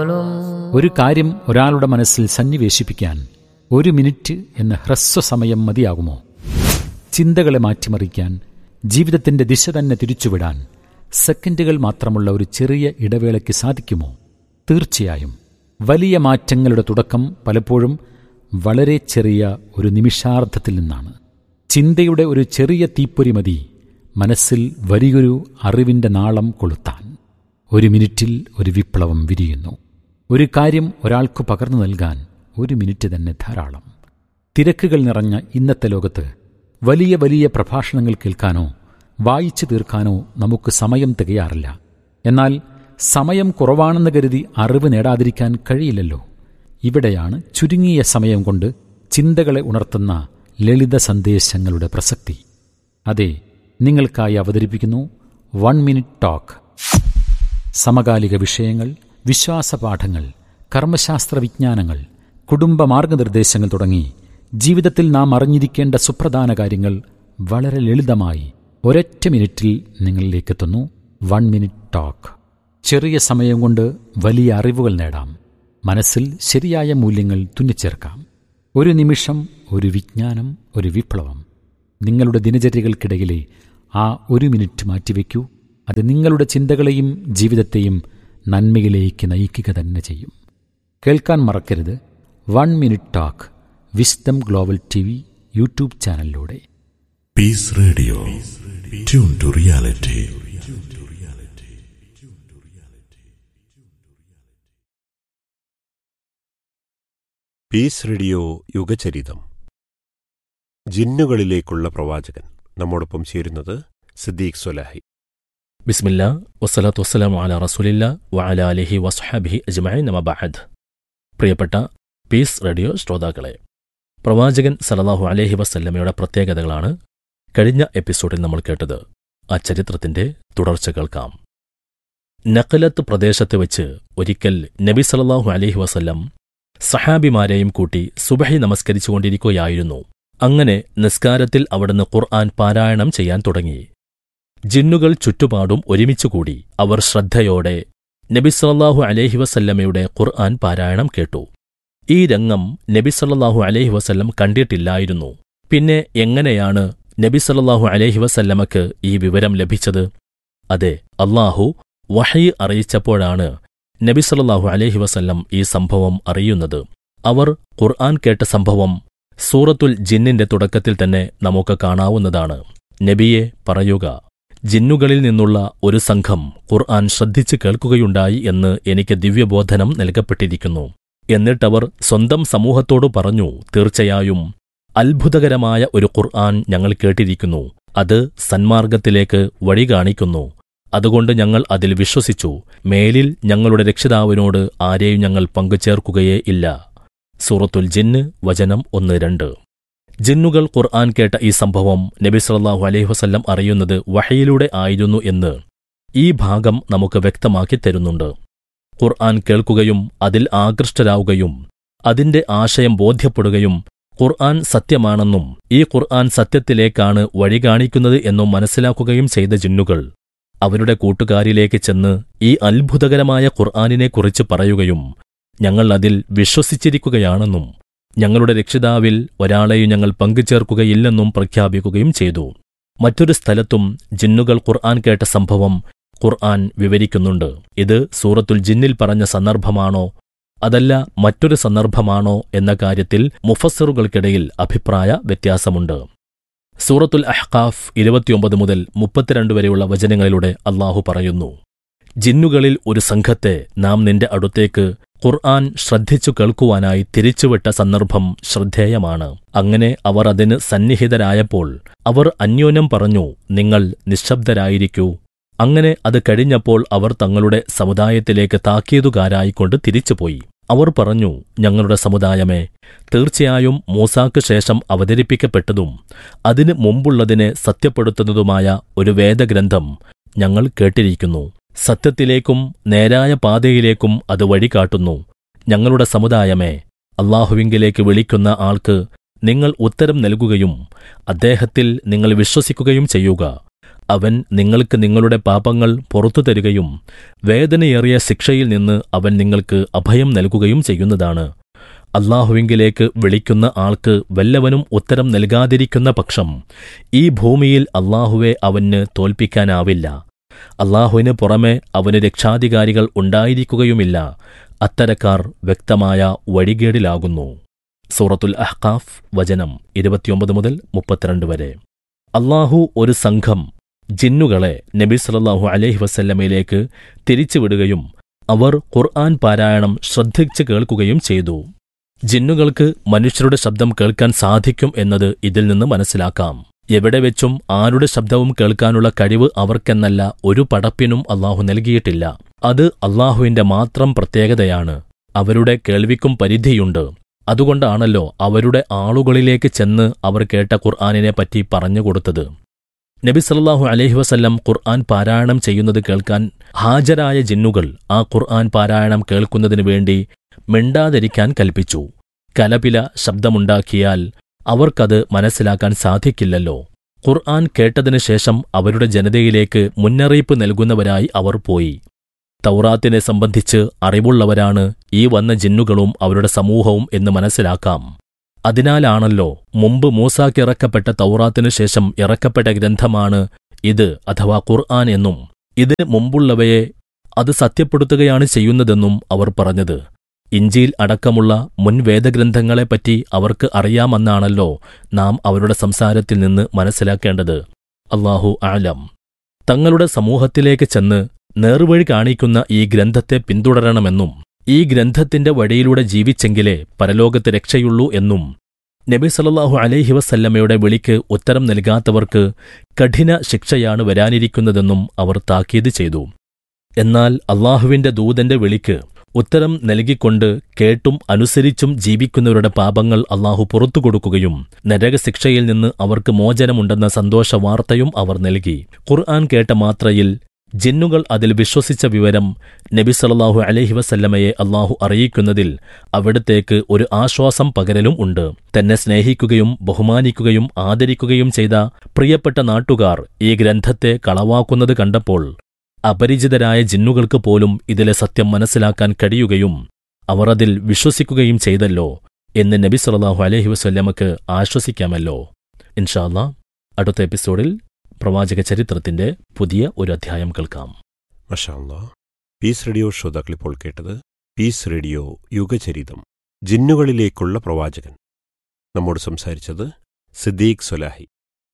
ഒരു കാര്യം ഒരാളുടെ മനസ്സിൽ സന്നിവേശിപ്പിക്കാൻ ഒരു മിനിറ്റ് എന്ന ഹ്രസ്വസമയം മതിയാകുമോ ചിന്തകളെ മാറ്റിമറിക്കാൻ ജീവിതത്തിന്റെ ദിശ തന്നെ തിരിച്ചുവിടാൻ സെക്കൻഡുകൾ മാത്രമുള്ള ഒരു ചെറിയ ഇടവേളയ്ക്ക് സാധിക്കുമോ തീർച്ചയായും വലിയ മാറ്റങ്ങളുടെ തുടക്കം പലപ്പോഴും വളരെ ചെറിയ ഒരു നിമിഷാർദ്ധത്തിൽ നിന്നാണ് ചിന്തയുടെ ഒരു ചെറിയ തീപ്പൊരി മതി മനസ്സിൽ വലിയൊരു അറിവിന്റെ നാളം കൊളുത്താൻ ഒരു മിനിറ്റിൽ ഒരു വിപ്ലവം വിരിയുന്നു ഒരു കാര്യം ഒരാൾക്ക് പകർന്നു നൽകാൻ ഒരു മിനിറ്റ് തന്നെ ധാരാളം തിരക്കുകൾ നിറഞ്ഞ ഇന്നത്തെ ലോകത്ത് വലിയ വലിയ പ്രഭാഷണങ്ങൾ കേൾക്കാനോ വായിച്ചു തീർക്കാനോ നമുക്ക് സമയം തികയാറില്ല എന്നാൽ സമയം കുറവാണെന്ന് കരുതി അറിവ് നേടാതിരിക്കാൻ കഴിയില്ലല്ലോ ഇവിടെയാണ് ചുരുങ്ങിയ സമയം കൊണ്ട് ചിന്തകളെ ഉണർത്തുന്ന ലളിത സന്ദേശങ്ങളുടെ പ്രസക്തി അതെ നിങ്ങൾക്കായി അവതരിപ്പിക്കുന്നു വൺ മിനിറ്റ് ടോക്ക് സമകാലിക വിഷയങ്ങൾ വിശ്വാസപാഠങ്ങൾ കർമ്മശാസ്ത്ര വിജ്ഞാനങ്ങൾ കുടുംബ മാർഗനിർദ്ദേശങ്ങൾ തുടങ്ങി ജീവിതത്തിൽ നാം അറിഞ്ഞിരിക്കേണ്ട സുപ്രധാന കാര്യങ്ങൾ വളരെ ലളിതമായി ഒരൊറ്റ മിനിറ്റിൽ നിങ്ങളിലേക്കെത്തുന്നു വൺ മിനിറ്റ് ടോക്ക് ചെറിയ സമയം കൊണ്ട് വലിയ അറിവുകൾ നേടാം മനസ്സിൽ ശരിയായ മൂല്യങ്ങൾ തുന്നിച്ചേർക്കാം ഒരു നിമിഷം ഒരു വിജ്ഞാനം ഒരു വിപ്ലവം നിങ്ങളുടെ ദിനചര്യകൾക്കിടയിലെ ആ ഒരു മിനിറ്റ് മാറ്റിവെക്കൂ അത് നിങ്ങളുടെ ചിന്തകളെയും ജീവിതത്തെയും നന്മയിലേക്ക് നയിക്കുക തന്നെ ചെയ്യും കേൾക്കാൻ മറക്കരുത് one minute talk wisdom global T V YouTube ചാനലിലൂടെ peace radio tune to reality peace radio യുഗചരിതം ജിന്നുകളിലേക്കുള്ള പ്രവാചകൻ നമ്മോടൊപ്പം ചേരുന്നത് സിദ്ദീഖ് സൊലാഹി ബിസ്മില്ല വസ്സലാത്തു വസ്സലാമു അല റസൂലില്ല വഅല അലിഹി വസ്ഹാബിഹി അജ്മഈൻ നമബഅദ് പ്രിയപ്പെട്ട പീസ് റേഡിയോ ശ്രോതാക്കളെ പ്രവാചകൻ സല്ലല്ലാഹു അലൈഹി വസല്ലമയുടെ പ്രത്യേകതകളാണ് കഴിഞ്ഞ എപ്പിസോഡിൽ നമ്മൾ കേട്ടത് ആ ചരിത്രത്തിന്റെ തുടർച്ച കേൾക്കാം നഖലത്ത് പ്രദേശത്ത് വെച്ച് ഒരിക്കൽ നബി സല്ലല്ലാഹു അലൈഹി വസല്ലം സഹാബിമാരെയും കൂട്ടി സുബഹി നമസ്കരിച്ചുകൊണ്ടിരിക്കുകയായിരുന്നു അങ്ങനെ നിസ്കാരത്തിൽ അവിടുന്ന് ഖുർആൻ പാരായണം ചെയ്യാൻ തുടങ്ങി ജിന്നുകൾ ചുറ്റുപാടും ഒരുമിച്ചുകൂടി അവർ ശ്രദ്ധയോടെ നബിസല്ലാഹു അലൈഹി വസല്ലമയുടെ ഖുർആൻ പാരായണം കേട്ടു ഈ രംഗം നബിസല്ലാഹു അലൈഹി വസല്ലം കണ്ടിട്ടില്ലായിരുന്നു പിന്നെ എങ്ങനെയാണ് നബിസല്ലാഹു അലൈഹി വസല്ലമക്ക് ഈ വിവരം ലഭിച്ചത് അതെ അള്ളാഹു വഹയി അറിയിച്ചപ്പോഴാണ് നബിസല്ലാഹു അലൈഹി വസല്ലം ഈ സംഭവം അറിയുന്നത് അവർ ഖുർആൻ കേട്ട സംഭവം സൂറത്തുൽ ജിന്നിന്റെ തുടക്കത്തിൽ തന്നെ നമുക്ക് കാണാവുന്നതാണ് നബിയെ പറയുക ജിന്നുകളിൽ നിന്നുള്ള ഒരു സംഘം ഖുർആൻ ശ്രദ്ധിച്ചു കേൾക്കുകയുണ്ടായി എന്ന് എനിക്ക് ദിവ്യബോധനം നൽകപ്പെട്ടിരിക്കുന്നു എന്നിട്ടവർ സ്വന്തം സമൂഹത്തോടു പറഞ്ഞു തീർച്ചയായും അത്ഭുതകരമായ ഒരു ഖുർആൻ ഞങ്ങൾ കേട്ടിരിക്കുന്നു അത് സന്മാർഗത്തിലേക്ക് വഴി കാണിക്കുന്നു അതുകൊണ്ട് ഞങ്ങൾ അതിൽ വിശ്വസിച്ചു മേലിൽ ഞങ്ങളുടെ രക്ഷിതാവിനോട് ആരെയും ഞങ്ങൾ പങ്കുചേർക്കുകയേ ഇല്ല സൂറത്തുൽ ജിന്ന് വചനം ഒന്ന് രണ്ട് ജിന്നുകൾ ഖുർആൻ കേട്ട ഈ സംഭവം നബി സല്ലല്ലാഹു അലൈഹി വസല്ലം അറിയുന്നത് വഹയിലൂടെ ആയിരുന്നു എന്ന് ഈ ഭാഗം നമുക്ക് വ്യക്തമാക്കി തരുന്നുണ്ട് ഖുർആൻ കേൾക്കുകയും അതിൽ ആകൃഷ്ടരാവുകയും അതിന്റെ ആശയം ബോധ്യപ്പെടുകയും ഖുർആൻ സത്യമാണെന്നും ഈ ഖുർആൻ സത്യത്തിലേക്കാണ് വഴി കാണിക്കുന്നത് എന്നും മനസ്സിലാക്കുകയും ചെയ്ത ജിന്നുകൾ അവരുടെ കൂട്ടുകാരിലേക്ക് ചെന്ന് ഈ അത്ഭുതകരമായ ഖുർആനിനെക്കുറിച്ച് പറയുകയും ഞങ്ങൾ അതിൽ വിശ്വസിച്ചിരിക്കുകയാണെന്നും ഞങ്ങളുടെ രക്ഷിതാവിൽ ഒരാളെയും ഞങ്ങൾ പങ്കുചേർക്കുകയില്ലെന്നും പ്രഖ്യാപിക്കുകയും ചെയ്തു മറ്റൊരു സ്ഥലത്തും ജിന്നുകൾ ഖുർആൻ കേട്ട സംഭവം ഖുർആൻ വിവരിക്കുന്നുണ്ട് ഇത് സൂറത്തുൽ ജിന്നിൽ പറഞ്ഞ സന്ദർഭമാണോ അതല്ല മറ്റൊരു സന്ദർഭമാണോ എന്ന കാര്യത്തിൽ മുഫസ്സിറുകൾക്കിടയിൽ അഭിപ്രായ വ്യത്യാസമുണ്ട് സൂറത്തുൽ അഹ്കാഫ് ഇരുപത്തിയൊമ്പത് മുതൽ മുപ്പത്തിരണ്ട് വരെയുള്ള വചനങ്ങളിലൂടെ അള്ളാഹു പറയുന്നു ജിന്നുകളിൽ ഒരു സംഘത്തെ നാം നിന്റെ അടുത്തേക്ക് ഖുർആൻ ശ്രദ്ധിച്ചു കേൾക്കുവാനായി തിരിച്ചുവിട്ട സന്ദർഭം ശ്രദ്ധേയമാണ് അങ്ങനെ അവർ അതിന് സന്നിഹിതരായപ്പോൾ അവർ അന്യോന്യം പറഞ്ഞു നിങ്ങൾ നിശബ്ദരായിരിക്കൂ അങ്ങനെ അത് കഴിഞ്ഞപ്പോൾ അവർ തങ്ങളുടെ സമുദായത്തിലേക്ക് താക്കീതുകാരായിക്കൊണ്ട് തിരിച്ചുപോയി അവർ പറഞ്ഞു ഞങ്ങളുടെ സമുദായമേ തീർച്ചയായും മൂസാക്ക് ശേഷം അവതരിപ്പിക്കപ്പെട്ടതും അതിന് മുമ്പുള്ളതിനെ സത്യപ്പെടുത്തുന്നതുമായ ഒരു വേദഗ്രന്ഥം ഞങ്ങൾ കേട്ടിരിക്കുന്നു സത്യത്തിലേക്കും നേരായ പാതയിലേക്കും അത് വഴികാട്ടുന്നു ഞങ്ങളുടെ സമുദായമേ അള്ളാഹുവിങ്കിലേക്ക് വിളിക്കുന്ന ആൾക്ക് നിങ്ങൾ ഉത്തരം നൽകുകയും അദ്ദേഹത്തിൽ നിങ്ങൾ വിശ്വസിക്കുകയും ചെയ്യുക അവൻ നിങ്ങൾക്ക് നിങ്ങളുടെ പാപങ്ങൾ പുറത്തു തരികയും വേദനയേറിയ ശിക്ഷയിൽ നിന്ന് അവൻ നിങ്ങൾക്ക് അഭയം നൽകുകയും ചെയ്യുന്നതാണ് അള്ളാഹുവിങ്കിലേക്ക് വിളിക്കുന്ന ആൾക്ക് വല്ലവനും ഉത്തരം നൽകാതിരിക്കുന്ന പക്ഷം ഈ ഭൂമിയിൽ അള്ളാഹുവെ അവന് തോൽപ്പിക്കാനാവില്ല അള്ളാഹുവിന് പുറമെ അവന് രക്ഷാധികാരികൾ ഉണ്ടായിരിക്കുകയുമില്ല അത്തരക്കാർ വ്യക്തമായ വഴികേടിലാകുന്നു സൂറത്തുൽ അഹ്കാഫ് വചനം ഇരുപത്തിയൊമ്പത് മുതൽ മുപ്പത്തിരണ്ട് വരെ അള്ളാഹു ഒരു സംഘം ജിന്നുകളെ നബി സല്ലല്ലാഹു അലൈഹി വസല്ലമയിലേക്ക് തിരിച്ചുവിടുകയും അവർ ഖുർആൻ പാരായണം ശ്രദ്ധിച്ച് കേൾക്കുകയും ചെയ്തു ജിന്നുകൾക്ക് മനുഷ്യരുടെ ശബ്ദം കേൾക്കാൻ സാധിക്കും എന്നത് ഇതിൽ നിന്ന് മനസ്സിലാക്കാം എവിടെ വെച്ചും ആരുടെ ശബ്ദവും കേൾക്കാനുള്ള കഴിവ് അവർക്കെന്നല്ല ഒരു പടപ്പിനും അള്ളാഹു നൽകിയിട്ടില്ല അത് അള്ളാഹുവിന്റെ മാത്രം പ്രത്യേകതയാണ് അവരുടെ കേൾവിക്കും പരിധിയുണ്ട് അതുകൊണ്ടാണല്ലോ അവരുടെ ആളുകളിലേക്ക് ചെന്ന് അവർ കേട്ട ഖുർആാനിനെ പറ്റി പറഞ്ഞുകൊടുത്തത് നബി സല്ലല്ലാഹു അലൈഹി വസല്ലം ഖുർആൻ പാരായണം ചെയ്യുന്നത് കേൾക്കാൻ ഹാജരായ ജിന്നുകൾ ആ ഖുർആൻ പാരായണം കേൾക്കുന്നതിനു വേണ്ടി മിണ്ടാതിരിക്കാൻ കൽപ്പിച്ചു കലപില ശബ്ദമുണ്ടാക്കിയാൽ അവർക്കത് മനസ്സിലാക്കാൻ സാധിക്കില്ലല്ലോ ഖുർആൻ കേട്ടതിനു ശേഷം അവരുടെ ജനതയിലേക്ക് മുന്നറിയിപ്പ് നൽകുന്നവരായി അവർ പോയി തൗറാത്തിനെ സംബന്ധിച്ച് അറിവുള്ളവരാണ് ഈ വന്ന ജിന്നുകളും അവരുടെ സമൂഹവും എന്ന് മനസ്സിലാക്കാം അതിനാലാണല്ലോ മുമ്പ് മൂസാക്കിറക്കപ്പെട്ട തൗറാത്തിനു ശേഷം ഇറക്കപ്പെട്ട ഗ്രന്ഥമാണ് ഇത് അഥവാ ഖുർആൻ എന്നും ഇതിന് മുമ്പുള്ളവയെ അത് സത്യപ്പെടുത്തുകയാണ് ചെയ്യുന്നതെന്നും അവർ പറഞ്ഞത് ഇഞ്ചിയിൽ അടക്കമുള്ള മുൻ വേദഗ്രന്ഥങ്ങളെപ്പറ്റി അവർക്ക് അറിയാമെന്നാണല്ലോ നാം അവരുടെ സംസാരത്തിൽ നിന്ന് മനസ്സിലാക്കേണ്ടത് അള്ളാഹു ആലം തങ്ങളുടെ സമൂഹത്തിലേക്ക് ചെന്ന് നേർവഴി കാണിക്കുന്ന ഈ ഗ്രന്ഥത്തെ പിന്തുടരണമെന്നും ഈ ഗ്രന്ഥത്തിന്റെ വഴിയിലൂടെ ജീവിച്ചെങ്കിലേ പരലോകത്ത് രക്ഷയുള്ളൂ എന്നും നബി സല്ലല്ലാഹു അലൈഹി വസല്ലമയുടെ വിളിക്ക് ഉത്തരം നൽകാത്തവർക്ക് കഠിന ശിക്ഷയാണ് വരാനിരിക്കുന്നതെന്നും അവർ താക്കീത് ചെയ്തു എന്നാൽ അള്ളാഹുവിന്റെ ദൂതന്റെ വിളിക്ക് ഉത്തരം നൽകിക്കൊണ്ട് കേട്ടും അനുസരിച്ചും ജീവിക്കുന്നവരുടെ പാപങ്ങൾ അള്ളാഹു പുറത്തു കൊടുക്കുകയും നരകശിക്ഷയിൽ നിന്ന് അവർക്ക് മോചനമുണ്ടെന്ന സന്തോഷ വാർത്തയും അവർ നൽകി ഖുർആൻ കേട്ട മാത്രയിൽ ജിന്നുകൾ അതിൽ വിശ്വസിച്ച വിവരം നബി സല്ലല്ലാഹു അലൈഹി വസല്ലമയെ അള്ളാഹു അറിയിക്കുന്നതിൽ അവിടത്തേക്ക് ഒരു ആശ്വാസം പകരലും ഉണ്ട് തന്നെ സ്നേഹിക്കുകയും ബഹുമാനിക്കുകയും ആദരിക്കുകയും ചെയ്ത പ്രിയപ്പെട്ട നാട്ടുകാർ ഈ ഗ്രന്ഥത്തെ കളവാക്കുന്നത് കണ്ടപ്പോൾ അപരിചിതരായ ജിന്നുകൾക്ക് പോലും ഇതിലെ സത്യം മനസ്സിലാക്കാൻ കഴിയുകയും അവർ അതിൽ വിശ്വസിക്കുകയും ചെയ്തല്ലോ എന്ന് നബി സല്ലല്ലാഹു അലൈഹി വസല്ലമക്ക് ആശ്വസിക്കാമല്ലോ ഇൻഷാല്ലാ അടുത്ത എപ്പിസോഡിൽ പ്രവാചക ചരിത്രത്തിന്റെ പുതിയ ഒരു അധ്യായം കേൾക്കാം മഷാല്ല പീസ് റേഡിയോ ശ്രോതാക്കൾ ഇപ്പോൾ കേട്ടത് പീസ് റേഡിയോ യുഗചരിതം ജിന്നുകളിലേക്കുള്ള പ്രവാചകൻ നമ്മോട് സംസാരിച്ചത് സിദ്ദീഖ് സൊലാഹി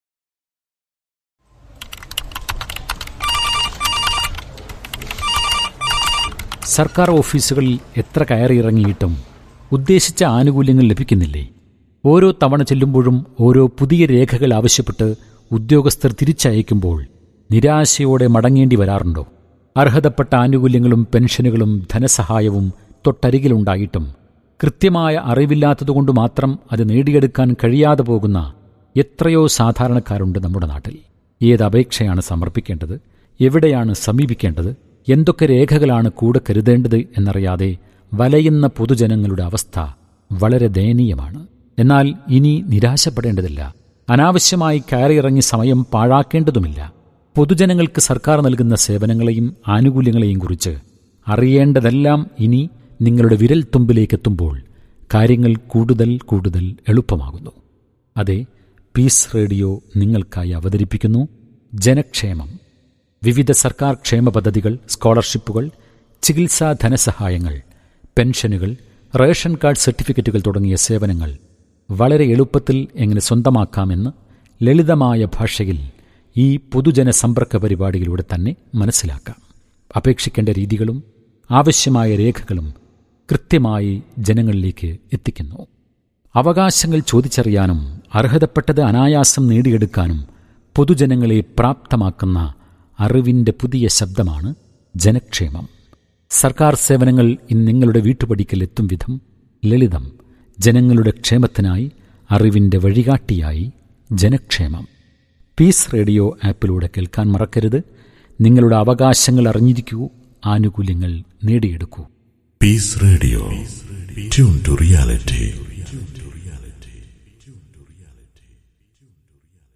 സർക്കാർ ഓഫീസുകളിൽ എത്ര കയറിയിറങ്ങിയിട്ടും ഉദ്ദേശിച്ച ആനുകൂല്യങ്ങൾ ലഭിക്കുന്നില്ലേ ഓരോ തവണ ചെല്ലുമ്പോഴും ഓരോ പുതിയ രേഖകൾ ആവശ്യപ്പെട്ട് ഉദ്യോഗസ്ഥർ തിരിച്ചയക്കുമ്പോൾ നിരാശയോടെ മടങ്ങേണ്ടി വരാറുണ്ടോ അർഹതപ്പെട്ട ആനുകൂല്യങ്ങളും പെൻഷനുകളും ധനസഹായവും തൊട്ടരികിലുണ്ടായിട്ടും കൃത്യമായ അറിവില്ലാത്തതുകൊണ്ട് മാത്രം അത് നേടിയെടുക്കാൻ കഴിയാതെ പോകുന്ന എത്രയോ സാധാരണക്കാരുണ്ട് നമ്മുടെ നാട്ടിൽ ഏത് അപേക്ഷയാണ് സമർപ്പിക്കേണ്ടത് എവിടെയാണ് സമീപിക്കേണ്ടത് എന്തൊക്കെ രേഖകളാണ് കൂടെ കരുതേണ്ടത് എന്നറിയാതെ വലയുന്ന പൊതുജനങ്ങളുടെ അവസ്ഥ വളരെ ദയനീയമാണ് എന്നാൽ ഇനി നിരാശപ്പെടേണ്ടതില്ല അനാവശ്യമായി കയറിയിറങ്ങി സമയം പാഴാക്കേണ്ടതുമില്ല പൊതുജനങ്ങൾക്ക് സർക്കാർ നൽകുന്ന സേവനങ്ങളെയും ആനുകൂല്യങ്ങളെയും കുറിച്ച് അറിയേണ്ടതെല്ലാം ഇനി നിങ്ങളുടെ വിരൽ തുമ്പിലേക്കെത്തുമ്പോൾ കാര്യങ്ങൾ കൂടുതൽ കൂടുതൽ എളുപ്പമാകുന്നു അതെ പീസ് റേഡിയോ നിങ്ങൾക്കായി അവതരിപ്പിക്കുന്നു ജനക്ഷേമം വിവിധ സർക്കാർ ക്ഷേമ പദ്ധതികൾ സ്കോളർഷിപ്പുകൾ ചികിത്സാ ധനസഹായങ്ങൾ പെൻഷനുകൾ റേഷൻ കാർഡ് സർട്ടിഫിക്കറ്റുകൾ തുടങ്ങിയ സേവനങ്ങൾ വളരെ എളുപ്പത്തിൽ എങ്ങനെ സ്വന്തമാക്കാമെന്ന് ലളിതമായ ഭാഷയിൽ ഈ പൊതുജന സമ്പർക്ക പരിപാടിയിലൂടെ തന്നെ മനസ്സിലാക്കാം അപേക്ഷിക്കേണ്ട രീതികളും ആവശ്യമായ രേഖകളും കൃത്യമായി ജനങ്ങളിലേക്ക് എത്തിക്കുന്നു അവകാശങ്ങൾ ചോദിച്ചറിയാനും അർഹതപ്പെട്ടത് അനായാസം നേടിയെടുക്കാനും പൊതുജനങ്ങളെ പ്രാപ്തമാക്കുന്ന അറിവിൻ്റെ പുതിയ ശബ്ദമാണ് ജനക്ഷേമം സർക്കാർ സേവനങ്ങൾ ഇന്ന് നിങ്ങളുടെ വീട്ടുപടിക്കൽ എത്തും വിധം ലളിതം ജനങ്ങളുടെ ക്ഷേമത്തിനായി അറിവിൻ്റെ വഴികാട്ടിയായി ജനക്ഷേമം പീസ് റേഡിയോ ആപ്പിലൂടെ കേൾക്കാൻ മറക്കരുത് നിങ്ങളുടെ അവകാശങ്ങൾ അറിഞ്ഞിരിക്കൂ ആനുകൂല്യങ്ങൾ നേടിയെടുക്കൂ Peace Radio. Tune to reality.